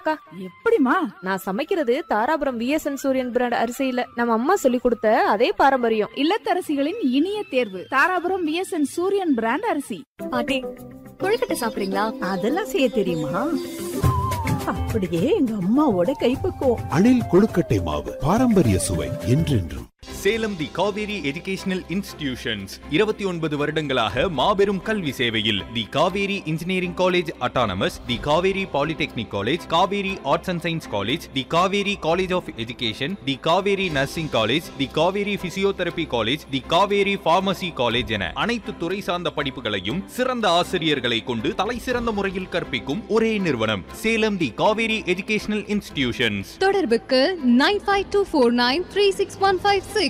அக்கா எப்படிமா நான் சமைக்கிறது தாராபுரம் விஎஸ்என் சூரியன் பிராண்ட் அரிசியில நம்ம அம்மா சொல்லி கொடுத்த அதே பாரம்பரியம் இல்லத்தரசிகளின் இனிய தேர்வு தாராபுரம் விஎஸ்என் சூரியன் பிராண்ட் அரிசி பாட்டி கொழுக்கட்டை சாப்பிடுறீங்களா அதெல்லாம் செய்ய தெரியுமா அப்படியே எங்க அம்மாவோட கைப்பக்குவம் அணில் கொழுக்கட்டை மாவு பாரம்பரிய சுவை என்றென்றும் Salem the Kaveri educational institutions இருபத்தி ஒன்பது வருடங்களாக மாபெரும் கல்வி சேவையில் the Kaveri engineering college autonomous the Kaveri polytechnic college Kaveri arts and science college the Kaveri college of education the Kaveri nursing college the Kaveri physiotherapy college the Kaveri pharmacy college என அனைத்து துறை சார்ந்த படிப்புகளையும் சிறந்த ஆசிரியர்களை கொண்டு தலை சிறந்த முறையில் கற்பிக்கும் ஒரே நிறுவனம் Salem the Kaveri educational institutions தொடர்புக்கு nine five two four nine three six one five six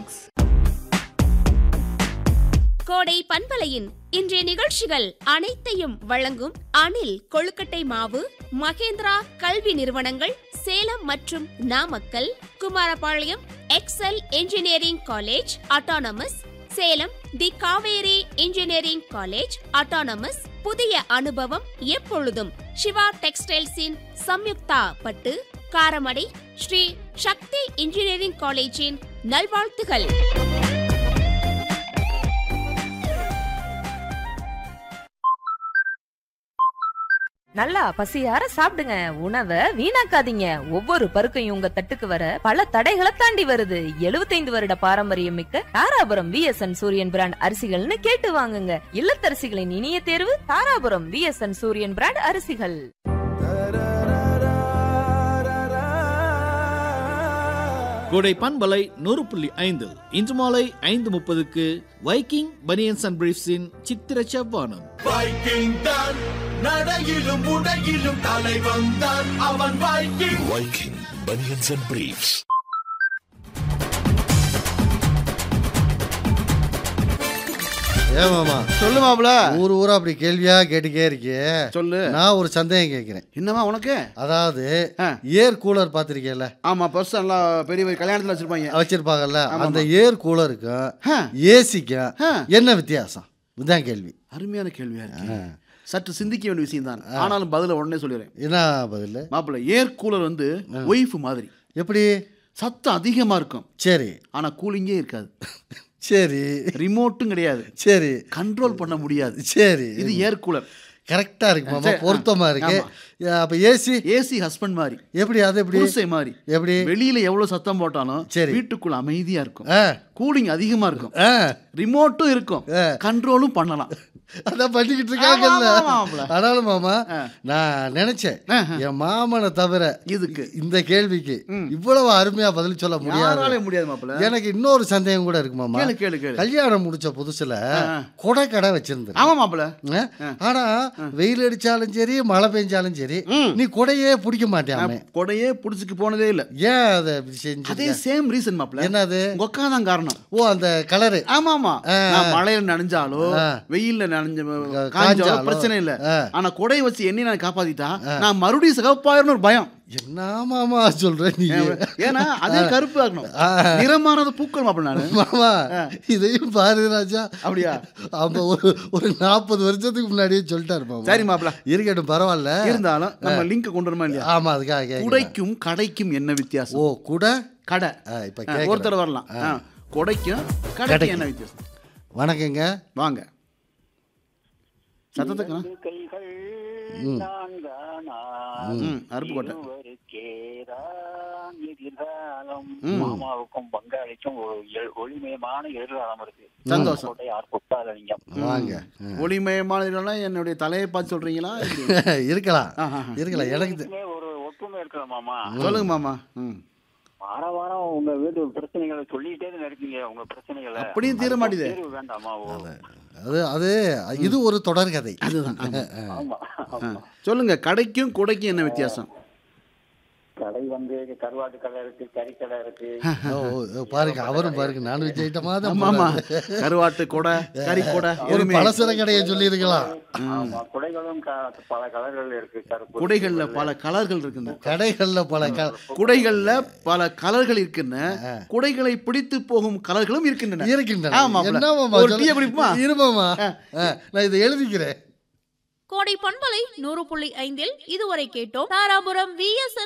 Kodai பண்பலையின் இன்றைய நிகழ்ச்சிகள் அனைத்தையும் வழங்கும் அணில் கொழுக்கட்டை மாவு மகேந்திரா கல்வி நிறுவனங்கள் சேலம் மற்றும் Namakkal Kumarapalayam Excel engineering college autonomous Salem the Kaveri engineering college autonomous புதிய அனுபவம் எப்பொழுதும் சிவா டெக்ஸ்டைல்ஸின் சம்யுக்தா பட்டு காரமடை ஸ்ரீ சக்தி இன்ஜினியரிங் காலேஜின் நல்வாழ்த்துகள் நல்லா பசியார சாப்பிடுங்க உணவை வீணாக்காதீங்க ஒவ்வொரு பருக்கையும் உங்க தட்டுக்கு வர பல தடைகளை தாண்டி வருது 75 வருட பாரம்பரியம் மிக்க தாராபுரம் விஎஸ்என் சூரியன் பிராண்ட் அரிசிகள்னு கேட்டு வாங்குங்க இல்லத்தரசிகளின் இனிய தேர்வு தாராபுரம் விஎஸ்என் சூரியன் பிராண்ட் அரிசிகள் கோடை பண்பலை நூறு புள்ளி ஐந்து இன்று மாலை ஐந்து முப்பதுக்கு வைக்கிங் பனியன்ஸ் அண்ட் பிரீஃப்ஸின் சித்திர செவ்வானம் வைக்கிங் தான் நடையிலும் உடையிலும் தலைவன் தான் அவன் Viking Viking banians and briefs ஏமாமா சொல்லு மாப்ள ஊர் ஊரா அப்படி கேள்வியா கேட்டுக்கே இருக்கியே சொல்லு நான் ஒரு சந்தேகம் கேட்கிறேன் என்னமா உனக்கு அதாவது ஆ. ஏர் கூலர் பார்த்திருக்கேன்ல ஆமா பர்ஸ் எல்லாம் பெரிய பெரிய கல்யாணத்துல வச்சிருப்பாங்க வச்சிருப்பாங்கல்ல ஆமாமா. அந்த ஏர் கூலருக்கும் ஆ. ஏசிக்கும் ஆ. என்ன வித்தியாசம் இதுதான் கேள்வி அருமையான கேள்வியா இருக்கு சற்று சிந்திக்க வேண்டிய விஷயம் தான் ஆனாலும் பதில உடனே சொல்லிடுறேன் என்ன பதில் மாப்பிள்ள ஏர் கூலர் வந்து ஒய்ஃப் மாதிரி எப்படி சத்தம் அதிகமா இருக்கும் சரி ஆனா கூலிங்கே இருக்காது சரி ரிமோட்டும் கிடையாது சரி கண்ட்ரோல் பண்ண முடியாது சரி இது ஏர் கூலர் கரெக்டா இருக்கு மாமா சரி, ஆ. பொருத்தமா இருக்கு ஆமா. அப்ப ஏசி ஏசி ஹஸ்பண்ட் மாதிரி எப்படி அது எப்படி புருஷை மாதிரி எப்படி வெளியில எவ்வளவு சத்தம் போட்டாலும் சரி. வீட்டுக்குள்ள அமைதியா இருக்கும் ஆ கூலிங் அதிகமா இருக்கும் ஆ ரிமோட்டும் இருக்கும் ஆ. கண்ட்ரோலும் பண்ணலாம் அதான் பண்ணிக்கிட்டு இருக்காங்கல்ல ஆமா, ஆமா, ஆமாப்ல. ஆனாலும் மாமா ஆ. நான் நினைச்சேன் ஆஹா. என் மாமனை தவிர இதுக்கு இந்த கேள்விக்கு ம். இவ்வளவு அருமையா பதில் சொல்ல யாராலே முடியாது முடியாது மாப்பிள்ள எனக்கு இன்னொரு சந்தேகம் கூட இருக்கு மாமா கேளு கேளு கேளு கல்யாணம் முடிச்ச புதுசுல ஆ, ஆ. கொடை கடை வச்சிருந்தேன் ஆமா மாப்பிள்ள ஆனா வெயில் அடிச்சாலும் சரி மழை பெஞ்சாலும் சரி ம். நீ கொடையே பிடிக்க மாட்டியாமே நான் கொடையே புடிச்சுக்கு போனதே இல்ல ஏன் அதை இப்படி செஞ்சு அதே சேம் ரீசன் மாப்பிள்ள என்னது உங்க அக்கா தான் காரணம் ஓ அந்த கலரு ஆமா ஆமா ஆ, நான் ஆ. மழையில நனைஞ்சாலோ ஆ. வெயில்ல நனைஞ்ச க- காஞ்சாலோ காஞ்சாலோ. பிரச்சனை இல்ல ஆ. ஆனா கொடையை வச்சு என்னை நான் காப்பாத்திட்டா நான் மறுபடியும் சிகப்பாயிரம்னு ஒரு பயம் என்ன மாமா சொல்ற நீ ஏன்னா அதே கருப்பு ஆகணும் ஆ. நிறமானது பூக்கள் மாப்பிள்ள நானு மாமா இதையும் பாரு ராஜா அப்படியா? ஆமா ஒரு ஒரு நாற்பது வருஷத்துக்கு முன்னாடியே சொல்லிட்டாரு மாமா சரி மாப்பிள்ள இருக்கட்டும் பரவாயில்ல இருந்தாலும் நம்ம லிங்க் கொண்டு வரமா இல்லையா ஆமா அதுக்காக கேக்குறேன். குடைக்கும் கடைக்கும் என்ன வித்தியாசம் ஓ கூட கடை ஆ, இப்ப ஆ, கேக்குறேன். ஒருத்தர் வரலாம் ஆ, கொடைக்கும் கடைக்கும் கடைக்கும். என்ன வித்தியாசம் வணக்கங்க வாங்க சத்தத்துக்கு ம். ம் அருப்புக்கோட்டை ம். மாமாவுக்கும் பங்காளிக்கும் ஒரு எ- ஒளிமயமான எதிர்காலம் இருக்கு சந்தோஷம். கோட்டை யார் குத்தாதீங்க வாங்க ஒளிமயமான இதெல்லாம் என்னுடைய தலையை பார்த்து சொல்றீங்களா இருக்கலாம் ஆஹா. இருக்கலாம் எனக்கு தெ- இதுலயே ஒரு ஒற்றுமை இருக்கிற மாமா சொல்லுங்க மாமா ம் வார வாரம் உங்க வீட்டு பிரச்சனைகளை சொல்லிட்டே தான் இருக்கீங்க உங்க பிரச்சனைகளை அப்படியும் தீர மாட்டேதே. தீர்வு வேண்டாமா ஓ. அது அது இது ஒரு தொடர்கதை அதுதான் ஆமா. ஆமா ஆ. ஆமா. சொல்லுங்க கடைக்கும் குடைக்கும் என்ன வித்தியாசம் கடை வந்து கருவாட்டு கடை இருக்கு கறிக்கடை இருக்கு ஓ, ஓ, பாருங்க அவரும் பாருங்க நான்வெஜ் ஐட்டமா தான் ஆமா ஆமா போறாரு. கருவாட்டு கொடை கறி கொடை ஒரு எருமை பலசர கடையை சொல்லி இருக்கலாம் ஆமா குடைகளும் க- பல கலர்கள் இருக்கு கருப்பு குடைகள்ல பல கலர்கள் இருக்குன்னு கடைகள்ல பல க- குடைகள்ல பல கலர்கள் இருக்கின்றன குடைகளை பிடித்து போகும் கலர்களும் இருக்கின்றன இருக்கின்றன ஆமா, என்ன மாப்ள. மாமா ஒரு சொல்ல- டீயை குடிப்போமா? இருமாமா ஆ, நான் இதை எழுதிக்கிறேன் கோடை பண்பலை நூறு புள்ளி ஐந்தில் இதுவரை கேட்டோம் தாராபுரம் விஎஸ்